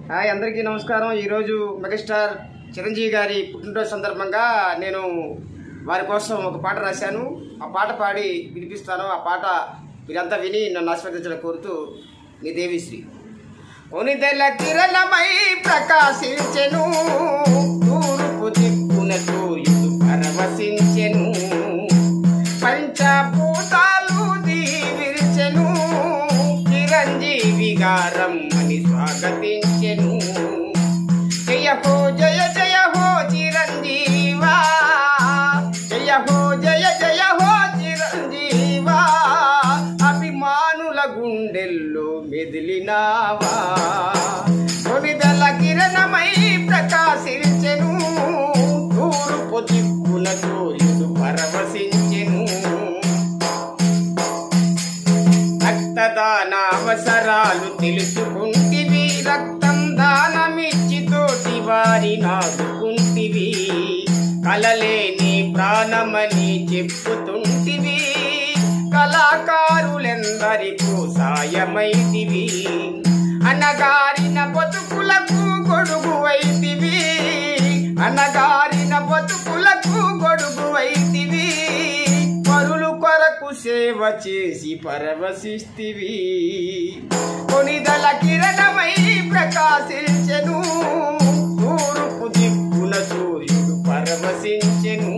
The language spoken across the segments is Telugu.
హాయ్ అందరికీ నమస్కారం ఈరోజు మెగాస్టార్ చిరంజీవి గారి పుట్టినరోజు సందర్భంగా నేను వారి కోసం ఒక పాట రాశాను ఆ పాట పాడి వినిపిస్తాను ఆ పాట మీరంతా విని నన్ను ఆస్వాదించాలని కోరుతూ మీ దేవిశ్రీ కొనిదెల కిరణమై ప్రకాశించెను తూర్పు దిక్కున సూర్యుడు పరవశించెను పంచభూతాలు దీవిర్చెను చిరంజీవి గారమ్మని స్వాగతించెను జయ హో జయ జయ హో చిరంజీవా జయ హో జయ జయ హో చిరంజీవా అభిమానుల గుండెల్లో మెదిలినావా కొనిదల కిరణమై ప్రకాశించెను తూర్పు దిక్కున సూర్యుడు పరవశించెను రక్తదాన అవసరాలు తెలుసుకుంటివి రక్తం దానమిచ్చి తోటి వారి నాదుకుంటివి కలలేని ప్రాణమని చెప్పుతుంటివి కళాకారులెందరికూ సాయమైతివి అనగారిన బతుకులకు గొడుగు వైతివి అనగారిన బతుకులకు గొడుగు వైతివి పరులు కొరకు సేవ చేసి పరవశిస్తివి కొనిదల కిరణమై ప్రకాశించెను తూర్పు దిక్కున సూర్యుడు పరవశించెను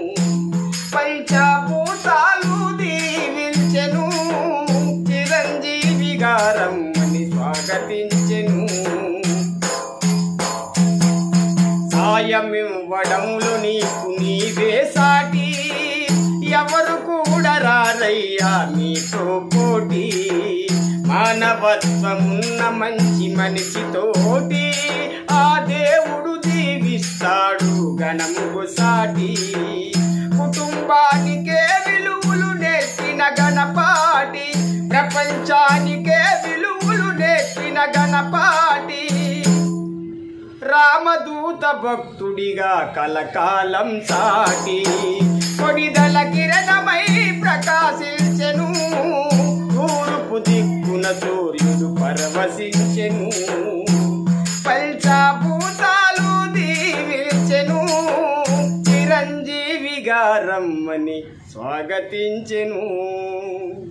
పంచభూతాలు దీవించెను చిరంజీవి గారమ్మని స్వాగతించెను సాయమివ్వడంలో నీకు నీవే సాటి ఎవరు కూడా రారయ్యా మీతో పోటీ మానవత్వమున్న మంచి మనిషితోటి ఆ దేవుడు దీవిస్తాడు గణముగు సాటి కుటుంబానికే విలువలు నేర్పిన గణపాటి ప్రపంచానికే విలువలు నేర్పిన గణపాటి రామదూత భక్తుడిగా కలకాలం సాటి కొడిదల కిరణమై ప్రకాశించెను తూర్పు దిక్కున సూర్యుడు పరవశించెను పంచభూతాలు దీవించెను చిరంజీవి గారమ్మని స్వాగతించెను